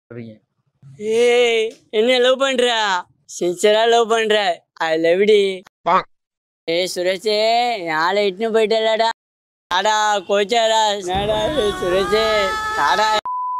சொல்றீங்க ஏய் என்ன லவ் பண்ற சின்சரா லவ் பண்ற ஐ லவ் டி ஏய் சுரேஷே நாளை இட்டுன்னு போயிட்டலடா டாடா கோச்சாடா என்னடா இது சுரேஷே டாடா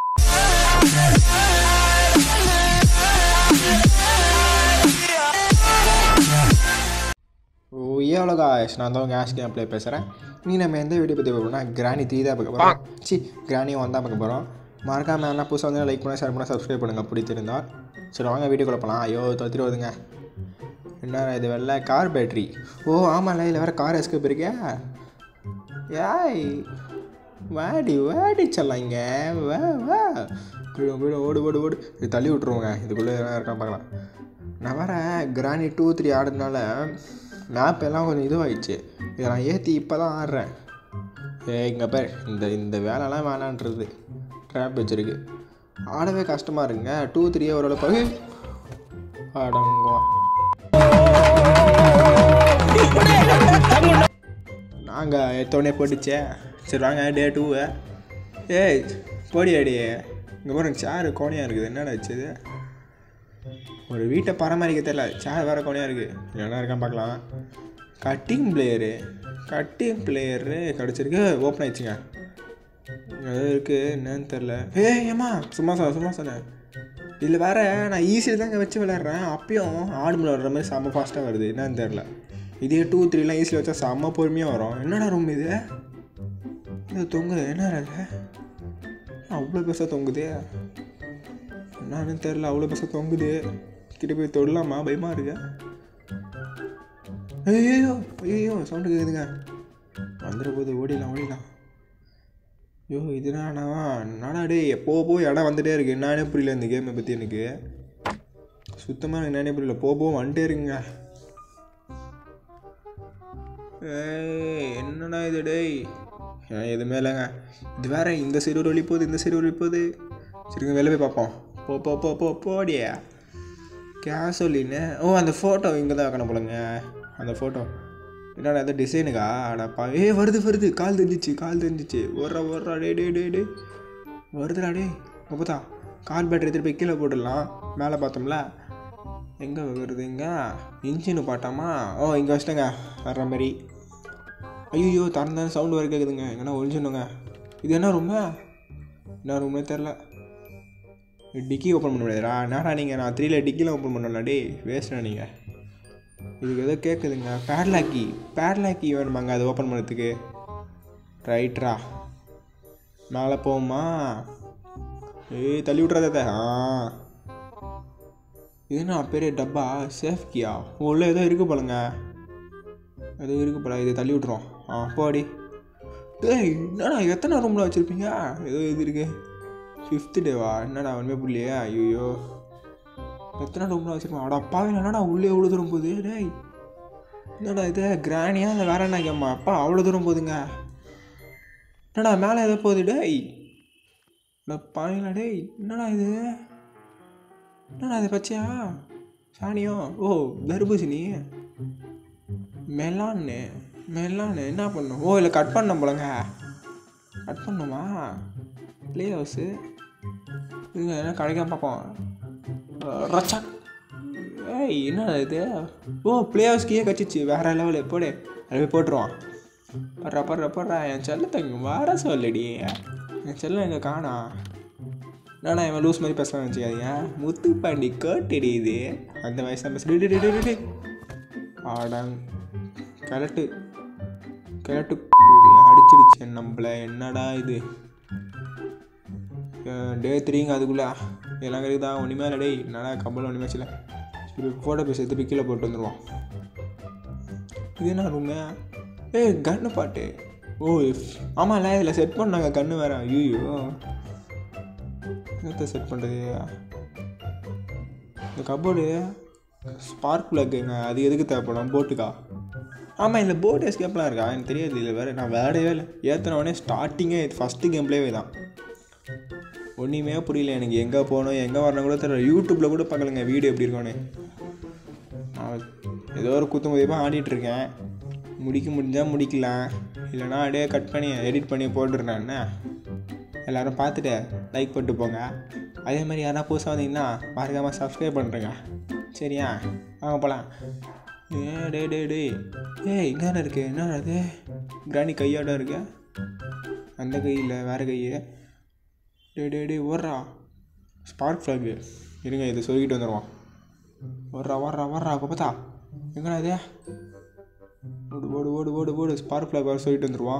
ஓ ஏவ்வளோ காய்ஸ் நான் தான் கேஷ் கேம் ப்ளே பேசுகிறேன் நீ நம்ம எந்த வீடியோ பற்றி பார்க்கணும்னா கிராணி த்ரீ தான் பார்க்க போகிறோம் சி கிராணி ஒன் தான் பார்க்க போகிறோம் மறக்காம என்ன புதுசாக வந்து லைக் பண்ண ஷேர் பண்ண சப்ஸ்கிரைப் பண்ணுங்கள் பிடிச்சிருந்தா சரி வாங்க வீடியோ போகலாம் ஐயோ தொத்திரி வருதுங்க என்ன இது வெள்ளை கார் பேட்ரி ஓ ஆமாம்ல இதில் வேறு கார் எஸ்கேப் இருக்கே ஏய் வாடி வாடி செல்லாம் இங்கே வா வா போயிடும் போயிடும் ஓடு ஓடு ஓடு இது தள்ளி விட்ருவோங்க இதுக்குள்ளே எதனா இருக்கான்னு பார்க்கலாம் நான் வேற கிராணி டூ த்ரீ ஆடுறதுனால மேப் எல்லாம் கொஞ்சம் இதுவாகிடுச்சு இதை நான் ஏற்றி இப்போ தான் ஆடுறேன் ஏ இங்கே பேர் இந்த இந்த வேலைலாம் வேணான்றது ட்ராப் வச்சிருக்கு ஆடவே கஷ்டமாக இருக்குங்க டூ த்ரீயே ஓரளவு அடங்குவோம் நாங்கள் எடுத்தோடனே போட்டுச்சே சரி வாங்க டே டூவை ஏய் போடி அடி இங்கே பாருங்க சேரு கோணையாக இருக்குது என்னடா வச்சது ஒரு வீட்டை பராமரிக்க தெரியல சேர் வேறு கோணையாக இருக்குது என்ன இருக்கான்னு பார்க்கலாம் கட்டிங் பிளேயரு கட்டிங் பிளேயரு கிடச்சிருக்கு ஓப்பன் ஆயிடுச்சுங்க அது இருக்குது என்னன்னு தெரில ஏய் ஏம்மா சும்மா சொன்ன சும்மா சொன்னேன் இதில் வேற நான் ஈஸியில் தாங்க வச்சு விளையாடுறேன் அப்பயும் ஆடு விளையாடுற மாதிரி செம்ம ஃபாஸ்ட்டாக வருது என்னன்னு தெரில இதே டூ த்ரீலாம் ஈஸியில் வச்சா செம்ம பொறுமையாக வரும் என்னடா ரூம் இது இது தொங்குது என்னடா இது அவ்வளோ பெருசாக தொங்குது என்னன்னு தெரில அவ்வளோ பெருசாக தொங்குது கிட்ட போய் தொடலாமா பயமாக இருக்கு ஐயோ ஐயோ சவுண்டு கேட்குதுங்க வந்துட போது ஓடிடலாம் ஓடிடலாம் ஐயோ இது என்னடா என்னடா டேய் எப்போ போய் இடம் வந்துட்டே இருக்கு என்னன்னே புரியல இந்த கேமை பற்றி எனக்கு சுத்தமாக எனக்கு என்னன்னே புரியல போ போ வந்துட்டே இருக்குங்க ஏய் என்னடா இது டேய் ஏன் எதுவுமே இல்லைங்க இது வேற இந்த சைடு ஒரு வழி போகுது இந்த சைடு ஒரு வழி போகுது சரிங்க வெளில போய் பார்ப்போம் போ போ போ போ போடியா கேசோலின்னு ஓ அந்த ஃபோட்டோ இங்கே தான் வைக்கணும் போலங்க அந்த ஃபோட்டோ என்னடா எதாவது டிசைனுக்கா அடப்பா ஏ வருது வருது கால் தெரிஞ்சிச்சு கால் தெரிஞ்சிச்சு ஓடுறா ஓடுறா டே டே டே டே வருதுடா டே இங்கே பார்த்தா கார் பேட்டரி திருப்பி கீழே போட்டுடலாம் மேலே பார்த்தோம்ல எங்கே வருது இங்கே இன்ஜின் பாட்டாமா ஓ இங்கே வச்சிட்டேங்க வர்ற மாதிரி ஐயோ திறந்த சவுண்டு வர கேட்குதுங்க எங்கன்னா ஒழிஞ்சிடணுங்க இது என்ன ரூமு என்ன ரூம்னே தெரில டிக்கி ஓப்பன் பண்ண முடியாதுடா என்னடா நீங்கள் நான் த்ரீல டிக்கியில் ஓப்பன் பண்ணல டே வேஸ்டா நீங்கள் இதுக்கு ஏதோ கேட்குதுங்க பேட்லாக்கி பேட்லாக்கி வேணுமாங்க அது ஓப்பன் பண்ணுறதுக்கு ரைட்ரா மேலே போவோமா ஏய் தள்ளி விட்றாத ஆ இது என்ன பெரிய டப்பா சேஃப்கியா உள்ள ஏதோ இருக்கு போலங்க ஏதோ இருக்கு போல இதை தள்ளி விட்ருவோம் ஆ போடி டேய் என்னடா எத்தனை ரூமில் வச்சுருப்பீங்க ஏதோ இது இருக்கு ஃபிஃப்த்து டேவா என்னடா ஒன்றுமே புரியலையே ஐயோ எத்தனை ரூமில் வச்சுருப்போம் அடா பாவில என்னடா உள்ளே எவ்வளோ தூரம் போகுது டேய் என்னடா இது கிராணியா இல்லை வேற என்ன கேம்மா அப்பா அவ்வளோ தூரம் போகுதுங்க என்னடா மேலே எதோ போகுது டேய் பாவிங்களா டேய் என்னடா இது என்னடா இது பச்சையா சாணியோ ஓ தர்பூசணி மெலான்னு மெலான்னு என்ன பண்ணும் ஓ இல்லை கட் பண்ண போலங்க கட் பண்ணுமா ப்ளே ஹவுஸு இதுங்க என்ன கிடைக்காம பார்ப்போம் ரச்சா ஏய் என்ன இது ஓ ப்ளே ஹவுஸ்க்கே கச்சிச்சு வேற லெவலு போடு அது போய் போட்டுருவான் படுறா படுறா படுறா என் செல்ல தங்க வர சொல்லடி என் செல்லம் எங்கே காணா நானா இவன் லூஸ் மாதிரி பேசுகிறான்னு வச்சுக்காதீங்க முத்து பாண்டி கேட்டுடி இது அந்த வயசு தான் பேசுறது ஆடாங் கிழட்டு கிழட்டு அடிச்சிடுச்சு நம்மள என்னடா இது டே த்ரீங்க அதுக்குள்ளே எல்லாம் கிடைக்குதா ஒன்றுமே இல்லை டேய் என்னடா கம்பல் ஒன்றுமே வச்சுல சரி ஃபோட்டோ பேச எடுத்து கீழே போட்டு வந்துடுவான் இது என்ன ரூமு ஏய் கன்னு பாட்டு ஓ ஆமாம்ல இதில் செட் பண்ணாங்க கன்று வேறு ஐயோ என்னத்தை செட் பண்ணுறது இந்த கபோர்டு ஸ்பார்க் ப்ளக்குங்க அது எதுக்கு தேவைப்படும் போட்டுக்கா ஆமாம் இந்த போட் எஸ்கேப்லாம் இருக்கா எனக்கு தெரியாது இல்லை வேறு நான் விளையாடவே இல்லை ஏற்றின உடனே ஸ்டார்டிங்கே ஃபஸ்ட்டு கேம் பிளேவே தான் ஒன்றுமே புரியல எனக்கு எங்கே போகணும் எங்கே வரணும் கூட தெரியல யூடியூப்பில் கூட பார்க்கலங்க வீடியோ எப்படி இருக்கும்னு நான் ஏதோ ஒரு குத்து மதிப்பாக ஆடிட்டுருக்கேன் முடிக்க முடிஞ்சால் முடிக்கலாம் இல்லைனா அப்படியே கட் பண்ணி எடிட் பண்ணி போட்டுடுறேன் என்ன எல்லோரும் பார்த்துட்டு லைக் பண்ணிட்டு போங்க அதே மாதிரி யாரா புதுசாக வந்தீங்கன்னா மறக்காமல் சப்ஸ்கிரைப் பண்ணுறேங்க சரியா வாங்க போகலாம் ஏ டே டே டே ஏய் இங்கே இருக்கு என்ன அது கிராணி கையோட இருக்கு அந்த கை இல்லை வேறு கை டே டே டே ஓடுறா ஸ்பார்க் ஃப்ளாகு இருங்க இதை சொல்லிக்கிட்டு வந்துடுவான் ஓடுறா ஓடுறா ஓடுறா பார்த்தா எங்கடா இது ஓடு ஓடு ஓடு ஓடு ஓடு ஸ்பார்க் ஃப்ளாக் வர சொல்லிட்டு வந்துடுவான்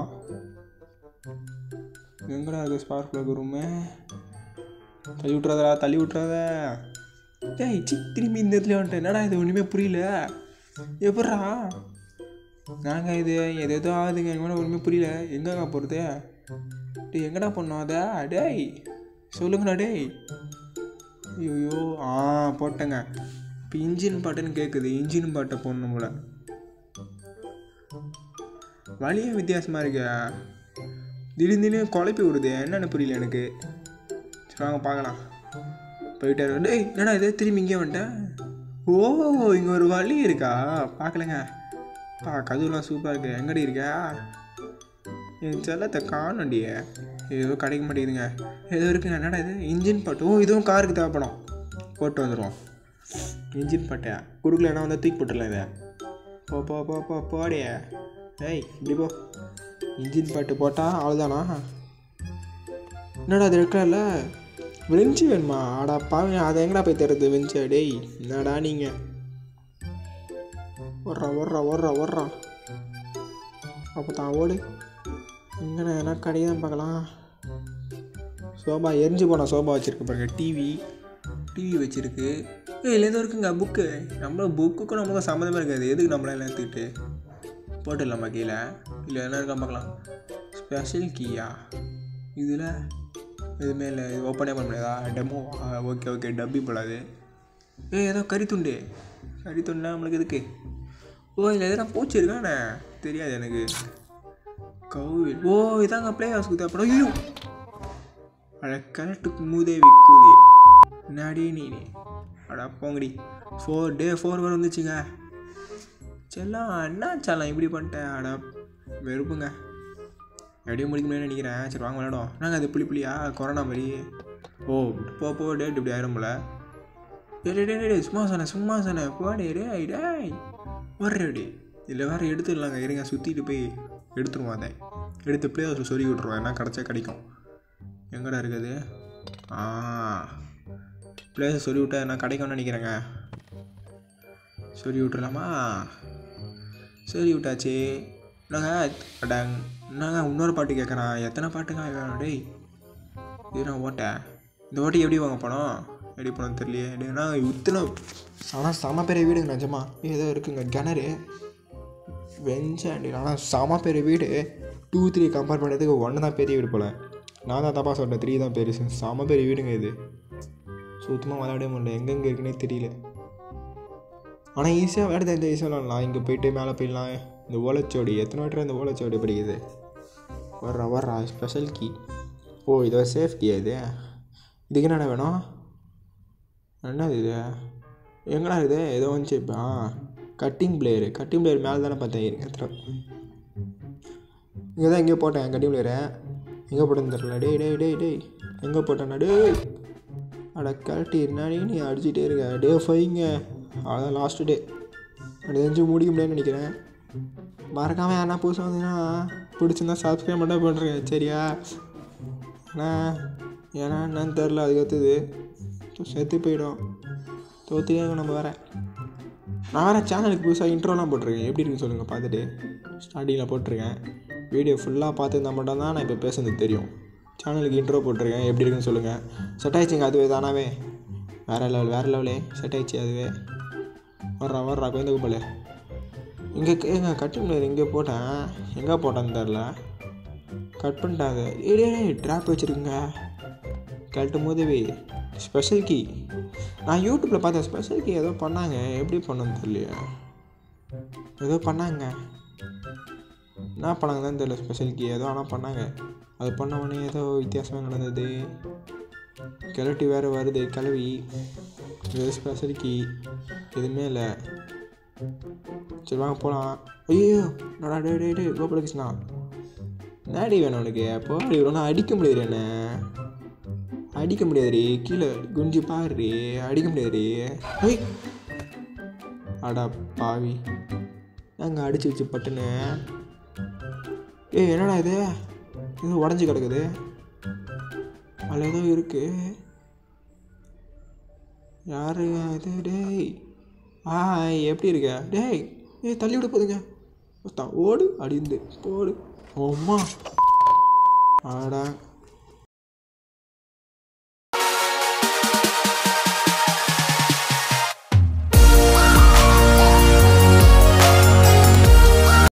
எங்கடா இருக்கு ஸ்பார்க் ஃப்ளாக் ரூமு தள்ளி விட்றாதடா தள்ளி விட்றாத டேய் சி திரும்பி இந்த இடத்துல வந்துட்டேன் என்னடா இது ஒன்றுமே புரியல எப்பட்றா நாங்கள் இது எது எதோ ஆகுதுங்க எனக்கு மேலே ஒன்றுமே புரியல எங்கங்க போகிறது டேய் எங்கடா பண்ணோம் அதை டேய் சொல்லுங்கடா டேய் ஐயோ ஆ போட்டேங்க இப்போ இன்ஜின் பாட்டுன்னு கேட்குது இன்ஜின் பாட்டை போடணும் போல வழியே வித்தியாசமாக இருக்கு திடீர்னு திடீர்னு குழப்பி விடுது என்னென்னு புரியல எனக்கு சரி வாங்க பார்க்கலாம் போயிட்டாரு டேய் என்னடா இது திரும்பி இங்கே வந்துட்டேன் ஓ இங்கே ஒரு வழி இருக்கா பார்க்கலங்க பா கதவுலாம் சூப்பராக இருக்கு எங்கடி இருக்கா என் செல்லத்தை காணண்டிய ஏதோ கிடைக்க மாட்டேங்குதுங்க ஏதோ இருக்குங்க என்னடா இது இன்ஜின் பாட்டு ஓ இதுவும் காருக்கு தேவைப்படும் போட்டு வந்துடுவோம் இன்ஜின் பாட்டை குறுக்கல வந்து தூக்கி போட்டுடலாம் இதை போ போ போ போ போடிய ஏய் இப்படி போ இன்ஜின் பாட்டு போட்டால் அவ்வளோதானா என்னடா அது இருக்கல வெஞ்சு வேணுமா ஆடா பாவி அதை எங்கடா போய் தருது வெஞ்சு டேய் என்னடா நீங்கள் ஓடுறா ஓடுறா ஓடுறா ஓடுறா அப்போ தான் ஓடு எங்கண்ணா எதனா கடை தான் பார்க்கலாம் சோபா எரிஞ்சு போன சோபா வச்சுருக்கு பாருங்க டிவி டிவி வச்சுருக்கு ஏய் இல்லை ஏதோ இருக்குங்க புக்கு நம்மள புக்குக்கும் நமக்கும் சம்மந்தமே இருக்காது எதுக்கு நம்மளாம் எல்லாம் எடுத்துக்கிட்டு போட்டுடலாமா கீழே இல்லை என்ன இருக்கா பார்க்கலாம் ஸ்பெஷல் கீயா இதில் எதுவுமே இல்லை இது ஓப்பனே பண்ண முடியாதா டெமோ ஓகே ஓகே டப்பி போடாது ஏய் ஏதோ கறித்துண்டு கறித்துண்டுனா நம்மளுக்கு எதுக்கு ஓ இதில் எதனா பூச்சி இருக்கானே தெரியாது எனக்கு கோவில் ஓ இதாங்க பிளே ஹவுஸ்க்கு தேவைப்படும் ஐயோ அட கரெக்டுக்கு மூதேவி கூதி நாடி நீ அடா போங்கடி ஃபோர் டே ஃபோர் வரை வந்துச்சுங்க செல்லாம் என்ன செல்லாம் இப்படி பண்ணிட்டேன் அடா வெறுப்புங்க எப்படியும் முடிக்க முடியும்னு நினைக்கிறேன் சரி வாங்க விளையாடும் நாங்கள் அது புளி புளியா கொரோனா மாதிரி ஓ போ போ டேட் இப்படி ஆயிரும் போல டே டே டே டே சும்மா சொன்னேன் சும்மா சொன்னேன் போடே டே டேய் வர்றடி இதில் வேறு எடுத்துடலாங்க இருங்க சுற்றிட்டு போய் எடுத்துருவோம் அதை எடுத்து பிளே ஹவுஸில் சொல்லி விட்ருவோம் என்ன கிடச்சா கிடைக்கும் எங்கடா இருக்குது ஆ பிளேஸ் சொல்லி விட்டா என்ன கிடைக்கும்னு நினைக்கிறேங்க சொல்லி விட்டுலாமா சொல்லி விட்டாச்சு நாங்கள் அடாங் நாங்கள் இன்னொரு பாட்டு கேட்குறான் எத்தனை பாட்டுங்க வேணும் டேய் இது நான் ஓட்டேன் இந்த ஓட்டி எப்படி வாங்க போனோம் எப்படி போனோம் தெரியலையே டேய் நான் இத்தனை ஆனால் செம பெரிய வீடுங்க நிஜமா ஏதோ இருக்குங்க கிணறு வெஞ்சாண்டி ஆனால் செம பெரிய வீடு டூ த்ரீ கம்பேர் பண்ணுறதுக்கு ஒன்று தான் பெரிய வீடு போல் நான் தான் தப்பாக சொல்கிறேன் த்ரீ தான் பெருசு செம பெரிய வீடுங்க இது சுத்தமாக விளையாடவே முடியல எங்கெங்கே இருக்குன்னே தெரியல ஆனால் ஈஸியாக விளையாட தெரிஞ்ச ஈஸியாக விளாடலாம் இங்கே போயிட்டு மேலே போயிடலாம் இந்த ஓலைச்சோடி எத்தனை வாட்டி இந்த ஓலைச்சோடி படிக்குது வர்றா வர்றா ஸ்பெஷல் கீ ஓ இது ஒரு சேஃப் கீ இது இதுக்கு என்னடா வேணும் என்னது இது எங்கடா இது ஏதோ வந்துச்சு இப்போ கட்டிங் பிளேயரு கட்டிங் பிளேயர் மேலே தானே பார்த்தேன் இருங்க எத்தனை இங்கே தான் எங்கேயோ போட்டேன் கட்டிங் பிளேயரை எங்கே போட்டேன்னு தெரில டேய் டேய் டேய் டேய் எங்கே போட்டேன்னா டேய் அட கழட்டி என்னடி நீ அடிச்சிட்டே இருக்க டே ஃபைங்க அவ்வளோதான் லாஸ்ட்டு டே அது தெரிஞ்சு முடிக்க முடியாதுன்னு நினைக்கிறேன் மறக்காமல் யாரா புதுசாக வந்தீங்கன்னா பிடிச்சிருந்தா சப்ஸ்கிரைப் மட்டும் பண்ணுறேன் சரியா ஏன்னா ஏன்னா என்னன்னு தெரில அதுக்கு அடுத்தது செத்து போயிடும் தோத்துக்கே நம்ம வேற நான் வேறு சேனலுக்கு புதுசாக இன்ட்ரோலாம் போட்டிருக்கேன் எப்படி இருக்குன்னு சொல்லுங்கள் பார்த்துட்டு ஸ்டார்டிங்கில் போட்டிருக்கேன் வீடியோ ஃபுல்லாக பார்த்துருந்தா மட்டும் தான் நான் இப்போ பேசுறது தெரியும் சேனலுக்கு இன்ட்ரோ போட்டிருக்கேன் எப்படி இருக்குன்னு சொல்லுங்கள் செட் ஆயிடுச்சுங்க அதுவே தானாவே வேறு லெவல் வேறு லெவலே செட் ஆயிடுச்சு அதுவே வர்றா வர்றா குழந்தை கும்பல் இங்கே எங்க கட் பண்ணி இங்கே போட்டேன் எங்கே போட்டேன்னு தெரில கட் பண்ணிட்டாங்க ஏடே ட்ராப் வச்சுருக்குங்க கழட்டும் போதவே ஸ்பெஷல் கீ நான் யூடியூப்பில் பார்த்தேன் ஸ்பெஷல் கீ ஏதோ பண்ணாங்க எப்படி பண்ணணும்னு தெரியலையே ஏதோ பண்ணாங்க என்ன பண்ணாங்கன்னு தெரியல ஸ்பெஷல் கீ ஏதோ ஆனால் பண்ணாங்க அது பண்ண உடனே ஏதோ வித்தியாசமாக நடந்தது கிளட்டி வேறு வருது கிளவி ஏதோ ஸ்பெஷல் கீ எதுவுமே இல்லை சரி வாங்க போகலாம் ஐயோ நடா டே டே டே கோபால கிருஷ்ணா நாடி வேணும் உனக்கு போடி நான் அடிக்க முடியாது என்ன அடிக்க முடியாதுடி கீழே குஞ்சு பாருடி அடிக்க முடியாதுடி ஏய் அடா பாவி நாங்கள் அடிச்சு வச்சு பட்டுன்னு ஏய் என்னடா இது இது உடஞ்சி கிடக்குது அதில் ஏதோ இருக்கு யாருங்க இது டேய் ஆ எப்படி இருக்க டேய் ஏய் தள்ளி விட போதுங்க ஒருத்தன் ஓடு அடிந்து போடு அம்மா ஆடா